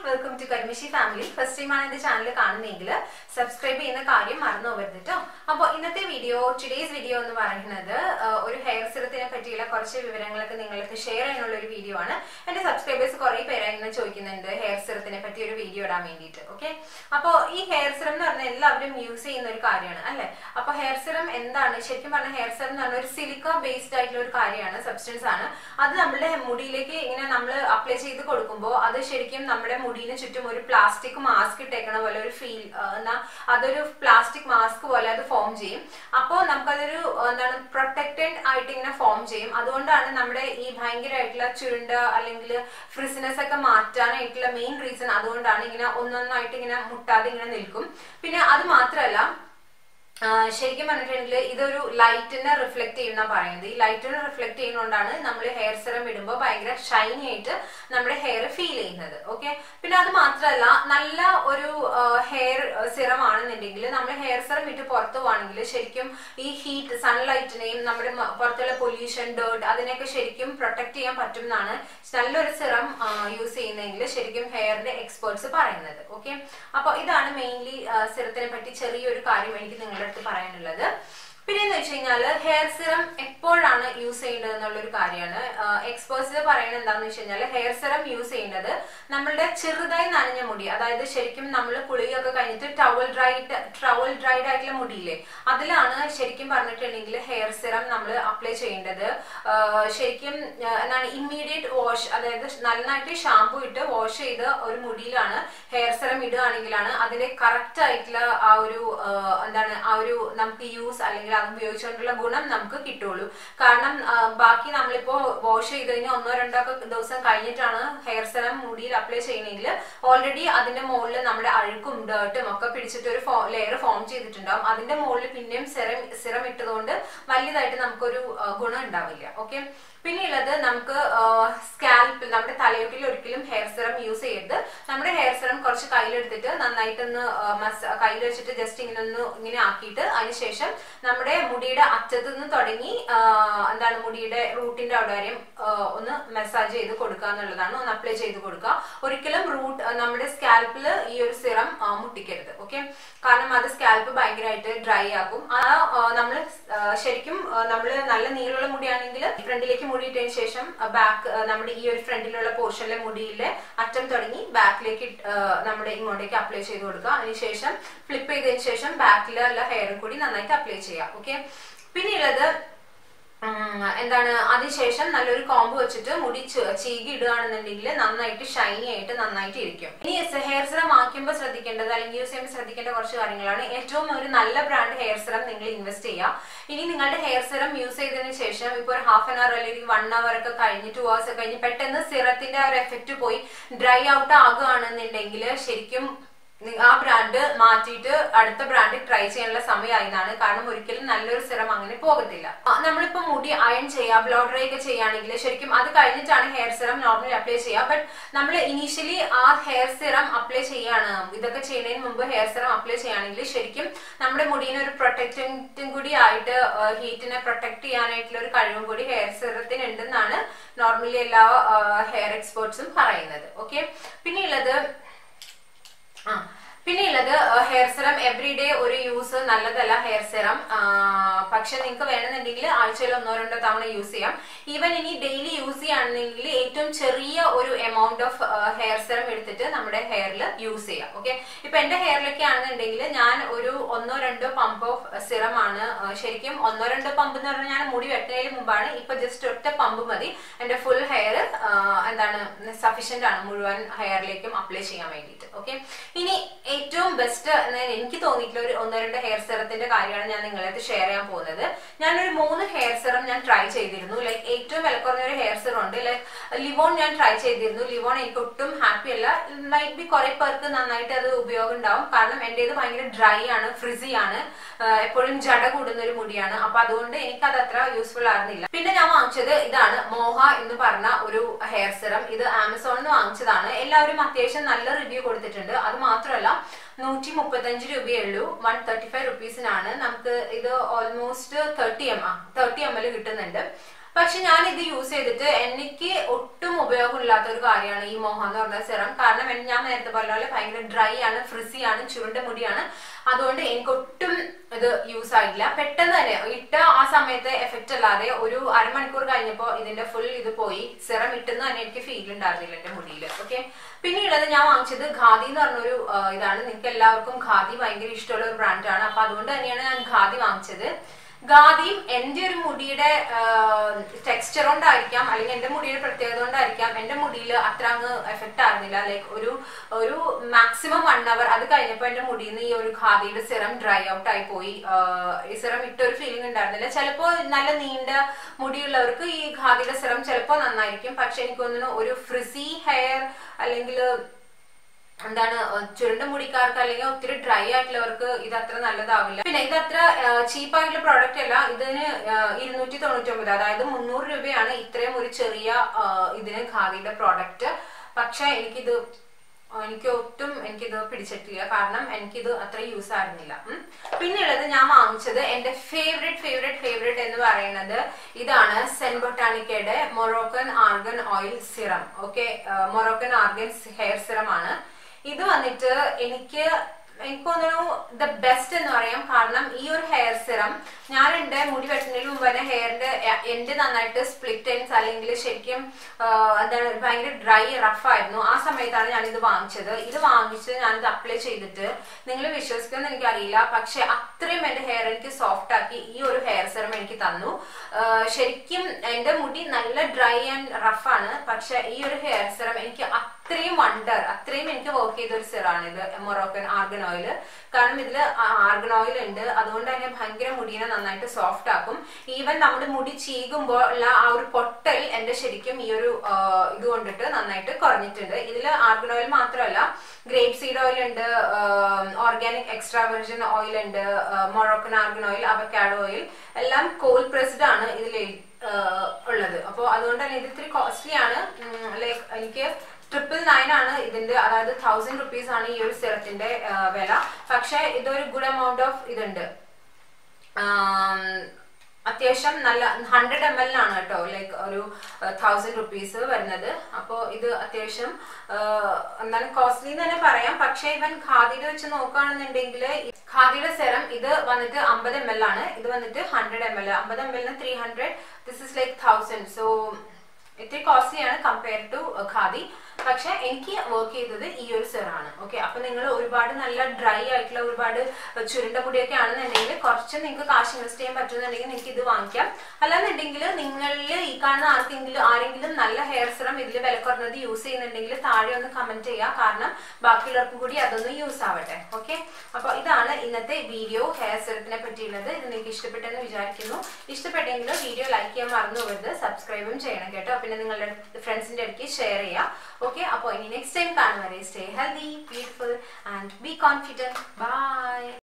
Welcome to കരിമിഷി family first ടൈമാണ് എന്റെ ചാനൽ കാണുന്നതെങ്കിൽ സബ്സ്ക്രൈബ് ചെയ്യുന്ന കാര്യം മറന്നു പോകരുത് കേട്ടോ അപ്പോൾ ഇന്നത്തെ വീഡിയോ ടുഡേസ് വീഡിയോ എന്ന് പറയുന്നത് ആ, ഒരു ഹെയർ സിറത്തിനെ പറ്റിയുള്ള കുറച്ച് വിവരങ്ങളൊക്കെ നിങ്ങൾക്ക് ഷെയർ ചെയ്യാനുള്ള ഒരു വീഡിയോ ആണ് എന്റെ സബ്സ്ക്രൈബേഴ്സ് കുറെ പേര് ഇങ്ങനെ ചോദിക്കുന്നുണ്ട് ഹെയർ സിറത്തിനെ പറ്റി ഒരു വീഡിയോ ഇടാൻ വേണ്ടിയിട്ട് ഓക്കെ അപ്പോൾ ഈ ഹെയർ സിറം എന്ന് പറഞ്ഞാൽ എല്ലാവരും യൂസ് ചെയ്യുന്ന ഒരു കാര്യമാണ് അല്ലെ അപ്പൊ ഹെയർ സിറം എന്താണ് ശരിക്കും പറഞ്ഞ ഹെയർ സിറം എന്ന് പറഞ്ഞ ഒരു സിലിക്ക ബേസ്ഡ് ആയിട്ടുള്ള ഒരു കാര്യമാണ് സബ്സ്റ്റൻസ് ആണ് അത് നമ്മുടെ മുടിയിലേക്ക് ഇങ്ങനെ നമ്മൾ അപ്ലൈ ചെയ്ത് കൊടുക്കുമ്പോൾ അത് ശരിക്കും നമ്മുടെ മുടിന് ചുറ്റും ഒരു പ്ലാസ്റ്റിക് മാസ്ക് ഇട്ടേക്കണ പോലെ ഒരു ഫീൽ എന്നാ അതൊരു പ്ലാസ്റ്റിക് മാസ്ക് പോലെ അത് ഫോം ചെയ്യും അപ്പോൾ നമുക്കതൊരു ആ, എന്താണ് പ്രൊട്ടക്റ്റഡ് ആയിട്ട് ഇങ്ങനെ ഫോം ചെയ്യും അതുകൊണ്ടാണ് നമ്മുടെ ഈ ഭയങ്കരമായിട്ടുള്ള ചുരുണ്ട അല്ലെങ്കിൽ ഫ്രിസിനെസ് ഒക്കെ മാറ്റാനായിട്ടുള്ള മെയിൻ റീസൺ അതുകൊണ്ടാണ് ഇങ്ങനെ ഒന്നൊന്നായിട്ട് ഇങ്ങനെ മുട്ടാതെ ഇങ്ങനെ നിൽക്കും പിന്നെ അത് മാത്രമല്ല ആ, ശരിക്കും പറഞ്ഞിട്ടുണ്ടെങ്കിൽ ഇതൊരു ലൈറ്റിനെ റിഫ്ലക്ട് ചെയ്യുന്ന പറയുന്നത് ഈ ലൈറ്റിനെ റിഫ്ലക്ട് ചെയ്യുന്നതുകൊണ്ടാണ് നമ്മൾ ഹെയർ സിറം ഇടുമ്പോൾ ഭയങ്കര ഷൈനി ആയിട്ട് നമ്മുടെ ഹെയർ ഫീൽ ചെയ്യുന്നത് ഓക്കെ പിന്നെ അത് മാത്രമല്ല നല്ല ഒരു ഹെയർ സിറം ആണെന്നുണ്ടെങ്കിൽ നമ്മൾ ഹെയർ സിറം ഇട്ട് പുറത്തു പോവാണെങ്കിൽ ശരിക്കും ഈ ഹീറ്റ് സൺലൈറ്റിനെയും നമ്മുടെ മ- പുറത്തുള്ള പൊല്യൂഷൻ ഡേർട്ട് അതിനെയൊക്കെ ശരിക്കും പ്രൊട്ടക്ട് ചെയ്യാൻ പറ്റും എന്നാണ് നല്ലൊരു സിറം യൂസ് ചെയ്യുന്നതെങ്കിൽ ശരിക്കും ഹെയറിന്റെ എക്സ്പേർട്സ് പറയുന്നത് ഓക്കെ അപ്പൊ ഇതാണ് മെയിൻലി സിറത്തിനെ പറ്റി ചെറിയൊരു കാര്യം എനിക്ക് നിങ്ങളുടെ അടുത്ത് പറയാനുള്ളത് പിന്നെ എന്ന് വെച്ച് കഴിഞ്ഞാല് ഹെയർ സിറം എപ്പോഴാണ് യൂസ് ചെയ്യേണ്ടത് എന്നുള്ള ഒരു കാര്യമാണ് എക്സ്പേർട്സ് പറയുന്നത് എന്താണെന്ന് വെച്ച് കഴിഞ്ഞാൽ ഹെയർ സിറം യൂസ് ചെയ്യേണ്ടത് നമ്മളുടെ ചെറുതായി നനഞ്ഞ മുടി അതായത് ശരിക്കും നമ്മൾ കുളിയൊക്കെ കഴിഞ്ഞിട്ട് ടവൽ ഡ്രൈഡ് ടവൽ ഡ്രൈഡ് ആയിട്ടുള്ള മുടിയില്ലേ അതിലാണ് ശരിക്കും പറഞ്ഞിട്ടുണ്ടെങ്കിൽ ഹെയർ സിറം നമ്മൾ അപ്ലൈ ചെയ്യേണ്ടത് ആ, ശരിക്കും ആ, എന്താണ് ഇമ്മീഡിയറ്റ് വാഷ് അതായത് നന്നായിട്ട് ഷാമ്പു ഇട്ട് വാഷ് ചെയ്ത് ഒരു മുടിയിലാണ് ഹെയർ സിറം ഇടുകയാണെങ്കിലാണ് അതിന്റെ കറക്റ്റ് ആയിട്ടുള്ള ആ ഒരു ആ, എന്താണ് ആ ഒരു നമുക്ക് യൂസ് അല്ലെങ്കിൽ അത് ഉപയോഗിച്ചുകൊണ്ടുള്ള ഗുണം നമുക്ക് കിട്ടുള്ളൂ കാരണം ആ, ബാക്കി നമ്മളിപ്പോ വാഷ് ചെയ്ത് കഴിഞ്ഞാൽ ഒന്നോ രണ്ടോ ഒക്കെ ദിവസം കഴിഞ്ഞിട്ടാണ് ഹെയർ സിറം മുടിയിൽ അപ്ലൈ ചെയ്യണമെങ്കിൽ ഓൾറെഡി അതിന്റെ മുകളിൽ നമ്മുടെ അഴുക്കും ഡേർട്ടും ഒക്കെ പിടിച്ചിട്ട് ഒരു ലെയർ ഫോം ചെയ്തിട്ടുണ്ടാവും അതിന്റെ മുകളിൽ പിന്നെയും സിറം സിറം ഇട്ടതുകൊണ്ട് വലിയതായിട്ട് നമുക്കൊരു ആ, ഗുണം ഉണ്ടാവില്ല ഓക്കെ പിന്നെ ഉള്ളത് നമുക്ക് സ്കാൽപ്പിൽ നമ്മുടെ തലയോട്ടിൽ ഒരിക്കലും ഹെയർ സിറം യൂസ് ചെയ്യരുത് നമ്മുടെ ഹെയർ സിറം കുറച്ച് കയ്യിലെടുത്തിട്ട് നന്നായിട്ടൊന്ന് ആ, മസ കയ്യിൽ വെച്ചിട്ട് ജസ്റ്റ് ഇങ്ങനെ ഒന്ന് ഇങ്ങനെ ആക്കിയിട്ട് അതിനുശേഷം നമ്മുടെ മുടിയുടെ അറ്റത്ത് നിന്ന് തുടങ്ങി ആ, എന്താണ് മുടിയുടെ റൂട്ടിന്റെ അവിടെ വരെയും ആ, ഒന്ന് മസാജ് ചെയ്ത് കൊടുക്കുക എന്നുള്ളതാണ് ഒന്ന് അപ്ലൈ ചെയ്ത് കൊടുക്കുക ഒരിക്കലും റൂട്ട് നമ്മുടെ സ്കാൽപ്പിൽ ഈ ഒരു സിറം മുട്ടിക്കരുത് ഓക്കെ കാരണം അത് സ്കാൽപ്പ് ഭയങ്കരമായിട്ട് ഡ്രൈ ആക്കും ആ നമ്മൾ ശരിക്കും നമ്മൾ നല്ല നീളമുള്ള മുടിയാണെങ്കിൽ ഫ്രണ്ടിലേക്ക് മുടിയിട്ടതിന് ശേഷം ബാക്ക് നമ്മുടെ ഈ ഒരു ഫ്രണ്ടിലുള്ള പോർഷനിലെ മുടിയിലെ അറ്റം തുടങ്ങി ബാക്കിലേക്ക് നമ്മുടെ ഇങ്ങോട്ടേക്ക് അപ്ലൈ ചെയ്ത് കൊടുക്കുക അതിനുശേഷം ഫ്ലിപ്പ് ചെയ്തതിന് ശേഷം ബാക്കിലുള്ള ഹെയറും കൂടി നന്നായിട്ട് അപ്ലൈ ചെയ്യാം ഓക്കെ പിന്നെ ഉള്ളത് ഉം, എന്താണ് അതിനുശേഷം നല്ലൊരു കോമ്പ് വെച്ചിട്ട് മുടി ച- ചീകി ഇടുകയാണെന്നുണ്ടെങ്കിൽ നന്നായിട്ട് ഷൈനി ആയിട്ട് നന്നായിട്ട് ഇരിക്കും ഇനി ഹെയർ സിറം ആക്കുമ്പോൾ ശ്രദ്ധിക്കേണ്ടത് അല്ലെങ്കിൽ യൂസ് ചെയ്യുമ്പോൾ ശ്രദ്ധിക്കേണ്ട കുറച്ച് കാര്യങ്ങളാണ് ഏറ്റവും ഒരു നല്ല ബ്രാൻഡ് ഹെയർ സിറം നിങ്ങൾ ഇൻവെസ്റ്റ് ചെയ്യുക ഇനി നിങ്ങളുടെ ഹെയർ സിറം യൂസ് ചെയ്തതിന് ശേഷം ഇപ്പോൾ ഒരു ഹാഫ് ആൻ അവർ അല്ലെങ്കിൽ വൺ അവർ ഒക്കെ കഴിഞ്ഞ് ടു അവേഴ്സ് ഒക്കെ കഴിഞ്ഞ് പെട്ടെന്ന് സിറത്തിന്റെ ആ ഒരു എഫക്റ്റ് പോയി ഡ്രൈ ഔട്ട് ആകുകയാണെന്നുണ്ടെങ്കിൽ ശരിക്കും നി- ആ ബ്രാൻഡ് മാറ്റിയിട്ട് അടുത്ത ബ്രാൻഡ് ട്രൈ ചെയ്യാനുള്ള സമയമായി എന്നാണ് കാരണം ഒരിക്കലും നല്ലൊരു സിറം അങ്ങനെ പോകത്തില്ല ആ, നമ്മളിപ്പോ മുടി അയൺ ചെയ്യുക ബ്ലോ ഡ്രൈ ഒക്കെ ചെയ്യുകയാണെങ്കിൽ ശരിക്കും അത് കഴിഞ്ഞിട്ടാണ് ഹെയർ സിറം നോർമലി അപ്ലൈ ചെയ്യുക ബട്ട് നമ്മൾ ഇനീഷ്യലി ആ ഹെയർ സിറം അപ്ലൈ ചെയ്യാണ് ഇതൊക്കെ ചെയ്യുന്നതിന് മുമ്പ് ഹെയർ സിറം അപ്ലൈ ചെയ്യുകയാണെങ്കിൽ ശരിക്കും നമ്മുടെ മുടിനെ ഒരു പ്രൊട്ടക്റ്റും കൂടി ആയിട്ട് ഹീറ്റിനെ പ്രൊട്ടക്ട് ചെയ്യാനായിട്ടുള്ള ഒരു കഴിവും കൂടി ഹെയർ സിറത്തിന് ഉണ്ടെന്നാണ് നോർമലി എല്ലാ ഹെയർ എക്സ്പേർട്സും പറയുന്നത് ഓക്കെ പിന്നെ ഉള്ളത് ആ പിന്നെ ഉള്ളത് ഹെയർ സിറം എവറി ഡേ ഒരു യൂസ് നല്ലതല്ല ഹെയർ സിറം പക്ഷെ നിങ്ങൾക്ക് വേണമെന്നുണ്ടെങ്കിൽ ആഴ്ചയിൽ ഒന്നോ രണ്ടോ തവണ യൂസ് ചെയ്യാം ഈവൻ ഇനി ഡെയിലി യൂസ് ചെയ്യുകയാണെന്നുണ്ടെങ്കിൽ ഏറ്റവും ചെറിയ ഒരു എമൗണ്ട് ഓഫ് ഹെയർ സിറം എടുത്തിട്ട് നമ്മുടെ ഹെയറിൽ യൂസ് ചെയ്യാം ഓക്കെ ഇപ്പൊ എന്റെ ഹെയറിലൊക്കെ ആണെന്നുണ്ടെങ്കിൽ ഞാൻ ഒരു ഒന്നോ രണ്ടോ പമ്പ് ഓഫ് സിറം ആണ് ആ, ശരിക്കും ഒന്നോ രണ്ടോ പമ്പ് എന്ന് പറഞ്ഞാൽ ഞാൻ മുടി വെട്ടുന്നതിന് മുമ്പാണ് ഇപ്പൊ ജസ്റ്റ് ഒറ്റ പമ്പ് മതി എന്റെ ഫുൾ ഹെയർ എന്താണ് സഫീഷ്യന്റ് ആണ് മുഴുവൻ ഹെയറിലേക്കും അപ്ലൈ ചെയ്യാൻ വേണ്ടിയിട്ട് ഓക്കെ ഇനി ഏറ്റവും ബെസ്റ്റ് എന്ന് എനിക്ക് തോന്നിയിട്ടുള്ള ഒരു ഒന്നോ രണ്ടോ ഹെയർ സിറത്തിന്റെ കാര്യമാണ് ഞാൻ നിങ്ങളായിട്ട് ഷെയർ ചെയ്യാൻ പോകുന്നത് ഞാനൊരു മൂന്ന് ഹെയർ സിറം ഞാൻ ട്രൈ ചെയ്തിരുന്നു ലൈക്ക് ഏറ്റവും വില കുറഞ്ഞ ഒരു ഹെയർ സിറം ഉണ്ട് ലൈക്ക് ലിവോൺ ഞാൻ ട്രൈ ചെയ്തിരുന്നു ലിവോൺ എനിക്ക് ഒട്ടും ഹാപ്പി അല്ല മൈറ്റ് ബി കുറെ പേർക്ക് നന്നായിട്ട് അത് ഉപയോഗം ഉണ്ടാവും കാരണം എന്റേത് ഭയങ്കര ഡ്രൈ ആണ് ഫ്രിസി ആണ് ആഹ് എപ്പോഴും ജട കൂടുന്ന ഒരു മുടിയാണ് അപ്പൊ അതുകൊണ്ട് എനിക്ക് അത് അത്ര യൂസ്ഫുൾ ആയിരുന്നില്ല പിന്നെ ഞാൻ വാങ്ങിച്ചത് ഇതാണ് മോഹ എന്ന് പറഞ്ഞ ഒരു ഹെയർ സിറം ഇത് ആമസോണിൽ നിന്ന് വാങ്ങിച്ചതാണ് എല്ലാവരും അത്യാവശ്യം നല്ല റിവ്യൂ കൊടുത്തിട്ടുണ്ട് അത് മാത്രമല്ല നൂറ്റി മുപ്പത്തഞ്ച് രൂപയേ ഉള്ളൂ വൺ തേർട്ടി ഫൈവ് റുപ്പീസിനാണ് നമുക്ക് ഇത് almost thirty M thirty M L കിട്ടുന്നുണ്ട് പക്ഷെ ഞാൻ ഇത് യൂസ് ചെയ്തിട്ട് എനിക്ക് ഒട്ടും ഉപയോഗമില്ലാത്ത ഒരു കാര്യമാണ് ഈ മോഹ എന്ന് പറഞ്ഞ സിറം കാരണം എൻ- ഞാൻ നേരത്തെ പറഞ്ഞ പോലെ ഭയങ്കര ഡ്രൈ ആണ് ഫ്രിസി ആണ് ചുരുണ്ട മുടിയാണ് അതുകൊണ്ട് എനിക്ക് ഒട്ടും ഇത് യൂസ് ആയില്ല പെട്ടെന്ന് തന്നെ ഇട്ട ആ സമയത്ത് എഫക്റ്റ് അല്ലാതെ ഒരു അരമണിക്കൂർ കഴിഞ്ഞപ്പോൾ ഇതിന്റെ ഫുൾ ഇത് പോയി സിറം ഇട്ടെന്ന് തന്നെ എനിക്ക് ഫീൽ ഉണ്ടായിരുന്നില്ല എന്റെ മുടിയിൽ ഓക്കെ പിന്നെയുള്ളത് ഞാൻ വാങ്ങിച്ചത് ഖാദി എന്ന് പറഞ്ഞൊരു ആ, ഇതാണ് നിങ്ങൾക്ക് എല്ലാവർക്കും ഖാദി ഭയങ്കര ഇഷ്ടമുള്ള ഒരു ബ്രാൻഡാണ് അപ്പൊ അതുകൊണ്ട് തന്നെയാണ് ഞാൻ ഖാദി വാങ്ങിച്ചത് ഖാദിയും എന്റെ ഒരു മുടിയുടെ ടെക്സ്ചർ കൊണ്ടായിരിക്കാം അല്ലെങ്കിൽ എന്റെ മുടിയുടെ പ്രത്യേകത കൊണ്ടായിരിക്കാം എന്റെ മുടിയിൽ അത്ര അങ്ങ് എഫക്റ്റ് ആയിരുന്നില്ല ലൈക്ക് ഒരു ഒരു മാക്സിമം വൺ അവർ അത് കഴിഞ്ഞപ്പോൾ എന്റെ മുടിയിൽ നിന്ന് ഈ ഒരു ഖാദിയുടെ സിറം ഡ്രൈ ഔട്ട് ആയി പോയി ആഹ് ഈ സിറം ഇട്ട ഒരു ഫീലിംഗ് ഉണ്ടായിരുന്നില്ല ചിലപ്പോൾ നല്ല നീണ്ട മുടിയുള്ളവർക്ക് ഈ ഖാദിയുടെ സിറം ചിലപ്പോൾ നന്നായിരിക്കും പക്ഷെ എനിക്ക് തോന്നുന്നു ഒരു ഫ്രിസി ഹെയർ അല്ലെങ്കിൽ എന്താണ് ഏഹ് ചുരുണ്ട മുടിക്കാർക്ക് അല്ലെങ്കിൽ ഒത്തിരി ഡ്രൈ ആയിട്ടുള്ളവർക്ക് ഇത് അത്ര നല്ലതാവില്ല പിന്നെ ഇത് അത്ര ചീപ്പ് ആയിട്ടുള്ള പ്രോഡക്റ്റ് അല്ല ഇതിന് ഇരുന്നൂറ്റി തൊണ്ണൂറ്റി ഒമ്പത് അതായത് മുന്നൂറ് രൂപയാണ് ഇത്രയും ഒരു ചെറിയ ഏഹ് ഇതിന് ഖാദിയുടെ പ്രോഡക്റ്റ് പക്ഷെ എനിക്കിത് എനിക്ക് ഒട്ടും എനിക്കിത് പിടിച്ചിട്ടില്ല കാരണം എനിക്കിത് അത്ര യൂസ് ആയിരുന്നില്ല ഉം. പിന്നെയുള്ളത് ഞാൻ വാങ്ങിച്ചത് എന്റെ ഫേവറേറ്റ് ഫേവറേറ്റ് ഫേവറേറ്റ് എന്ന് പറയുന്നത് ഇതാണ് സെൻ ബൊട്ടാണിക്കയുടെ Moroccan argan oil serum okay Moroccan argan hair serum ആണ് ഇത് വന്നിട്ട് എനിക്ക് എനിക്ക് തോന്നുന്നു ദ ബെസ്റ്റ് എന്ന് പറയാം കാരണം ഈ ഒരു ഹെയർ സിറം ഞാൻ എന്റെ മുടി വെട്ടുന്നതിന് മുമ്പ് തന്നെ ഹെയറിന്റെ എന്റെ നന്നായിട്ട് സ്പ്ലിറ്റ് എൻസ് അല്ലെങ്കിൽ ശരിക്കും ആ, എന്താണ് ഭയങ്കര ഡ്രൈ റഫ് ആയിരുന്നു ആ സമയത്താണ് ഞാൻ ഇത് വാങ്ങിച്ചത് ഇത് വാങ്ങിച്ച് ഞാനിത് അപ്ലൈ ചെയ്തിട്ട് നിങ്ങൾ വിശ്വസിക്കുമെന്ന് എനിക്കറിയില്ല പക്ഷെ അത്രയും എന്റെ ഹെയർ എനിക്ക് സോഫ്റ്റ് ആക്കി ഈ ഒരു ഹെയർ സിറം എനിക്ക് തന്നു ആ, ശരിക്കും എന്റെ മുടി നല്ല ഡ്രൈ ആൻഡ് റഫ് ആണ് പക്ഷെ ഈ ഒരു ഹെയർ സിറം എനിക്ക് അത്രയും വണ്ടർ അത്രയും എനിക്ക് വർക്ക് ചെയ്ത ഒരു സിറാണ് ഇത് മൊറോക്കൻ ആർഗൻ ഓയിൽ കാരണം ഇതിൽ ആർഗൻ ഓയിൽ ഉണ്ട് അതുകൊണ്ട് തന്നെ ഭയങ്കര മുടിയെ നന്നായിട്ട് സോഫ്റ്റ് ആക്കും ഈവൻ നമ്മുടെ മുടി ചീകുമ്പോൾ ഉള്ള ആ ഒരു പൊട്ടൽ എന്റെ ശരിക്കും ഈ ഒരു ആ, ഇത് കൊണ്ടിട്ട് നന്നായിട്ട് കുറഞ്ഞിട്ടുണ്ട് ഇതിൽ ആർഗൻ ഓയിൽ മാത്രമല്ല ഗ്രേപ്പ് സീഡ് ഓയിൽ ഉണ്ട് ഓർഗാനിക് എക്സ്ട്രാ വെർജിൻ ഓയിൽ ഉണ്ട് Moroccan argan oil avocado oil എല്ലാം കോൾഡ് പ്രസ്ഡ് ആണ് ഇതിൽ ഉള്ളത് അപ്പോൾ അതുകൊണ്ട് തന്നെ ഇത് ഇത്തിരി കോസ്റ്റ്ലി ആണ് ലൈക്ക് എനിക്ക് ട്രിപ്പിൾ നയൻ ആണ് ഇതിന്റെ അതായത് തൗസൻഡ് റുപ്പീസ് ആണ് ഈ ഒരു സിറത്തിന്റെ വില പക്ഷെ ഇതൊരു ഗുഡ് എമൗണ്ട് ഓഫ് ഇതുണ്ട് ആം, അത്യാവശ്യം നല്ല ഹൺഡ്രഡ് എം എൽ ആണ് കേട്ടോ ലൈക്ക് ഒരു തൗസൻഡ് റുപ്പീസ് വരുന്നത് അപ്പോൾ ഇത് അത്യാവശ്യം ആ, എന്താണ് കോസ്റ്റ്ലി എന്ന് തന്നെ പറയാം പക്ഷേ ഇവൻ ഖാദിയുടെ വെച്ച് നോക്കുകയാണെന്നുണ്ടെങ്കിൽ ഖാദിയുടെ സെറം ഇത് വന്നിട്ട് അമ്പത് എം എൽ ആണ് ഇത് വന്നിട്ട് ഹൺഡ്രഡ് എം എൽ അമ്പത് എം എല്ലിന് three hundred this is like thousand so ഇത്തിരി കോസ്റ്റ്ലി ആണ് കമ്പയർ ടു ഖാദി പക്ഷെ എനിക്ക് വർക്ക് ചെയ്തത് ഈ ഒരു സെറാണ് ഓക്കെ അപ്പൊ നിങ്ങൾ ഒരുപാട് നല്ല ഡ്രൈ ആയിട്ടുള്ള ഒരുപാട് ചുരുണ്ട പൊടിയൊക്കെ ആണെന്നുണ്ടെങ്കിൽ കുറച്ച് നിങ്ങൾക്ക് കാശ് ഇൻവെസ്റ്റ് ചെയ്യാൻ പറ്റുന്നുണ്ടെങ്കിൽ നിങ്ങൾക്ക് ഇത് വാങ്ങിക്കാം അല്ലാന്നുണ്ടെങ്കിൽ നിങ്ങളിൽ ഈ കാണുന്ന ആർക്കെങ്കിലും ആരെങ്കിലും നല്ല ഹെയർ സിറം ഇതിൽ വില കുറഞ്ഞത് യൂസ് ചെയ്യുന്നുണ്ടെങ്കിൽ താഴെ ഒന്ന് കമന്റ് ചെയ്യുക കാരണം ബാക്കിയുള്ളവർക്കും കൂടി അതൊന്ന് യൂസ് ആവട്ടെ ഓക്കെ അപ്പൊ ഇതാണ് ഇന്നത്തെ വീഡിയോ ഹെയർ സിറത്തിനെ പറ്റിയുള്ളത് ഇത് നിങ്ങൾക്ക് ഇഷ്ടപ്പെട്ടെന്ന് വിചാരിക്കുന്നു ഇഷ്ടപ്പെട്ടെങ്കിൽ വീഡിയോ ലൈക്ക് ചെയ്യാൻ മറന്നു പോകരുത് സബ്സ്ക്രൈബും ചെയ്യണം കേട്ടോ പിന്നെ നിങ്ങളുടെ ഫ്രണ്ട്സിന്റെ ഇടയ്ക്ക് ഷെയർ ചെയ്യാം ഓക്കെ അപ്പോൾ ഇനി നെക്സ്റ്റ് ടൈം കാണും വരെ stay healthy beautiful and be confident by